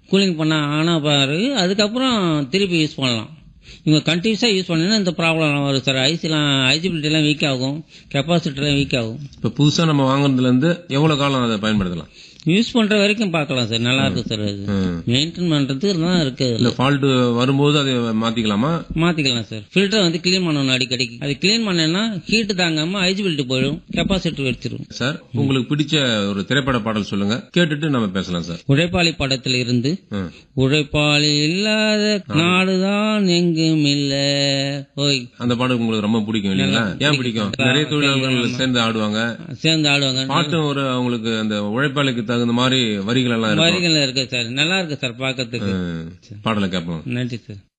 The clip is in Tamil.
கூலிங் பண்ண ஆனா பாரு அதுக்கப்புறம் திருப்பி யூஸ் பண்ணலாம் இவங்க கண்டினியூஸாக யூஸ் பண்ணீங்கன்னா இந்த ப்ராப்ளம் வரும் சார் ஐசிலாம் ஐசிபிலிட்டிலாம் வீக் ஆகும் கெப்பாசிட்டிலாம் வீக் ஆகும் இப்ப புதுசா நம்ம வாங்குறதுல இருந்து எவ்வளவு காலம் அதை பயன்படுத்தலாம் யூஸ் பண்ற வரைக்கும் பார்க்கலாம் சார் நல்லா இருக்கு சார் அது ம். மெயின்டைன் பண்றதுக்கு தான் இருக்கு இல்ல ஃபால்ட் வரும்போது அதை மாத்திக்கலாமா மாத்திக்கலாம் சார் ஃபில்டர் வந்து க்ளீன் பண்ணணும் அடிக்கடிக்கு அது க்ளீன் பண்ணேன்னா ஹீட் தாங்காம ஐசிபிலிட்டி போயிடும் கெப்பாசிட்டி வச்சிரும் சார் உங்களுக்கு பிடிச்ச ஒரு திரைப்பட பாடல் சொல்லுங்க கேட்டுட்டு நம்ம பேசலாம் சார் உழைப்பாளி படத்தில் இருந்து ம். உழைப்பாளி இல்லாத நாடுதான் எங்கும் இல்ல ஓய் அந்த பாடல் உங்களுக்கு ரொம்ப பிடிக்கும் இல்லைங்களா ஏன் பிடிக்கும் நிறைய தொழிலாளர்கள் சேர்ந்து ஆடுவாங்க சேர்ந்து ஆடுவாங்க பாட்டும் ஒரு அவங்களுக்கு அந்த உழைப்பாளிக்கு தகுந்த மாதிரி வரிகள் எல்லாம் இருக்கும் வரிகள் இருக்கு சார் நல்லா இருக்கு சார் பார்க்கறதுக்கு ம். பாடலை கேட்போம் நன்றி சார்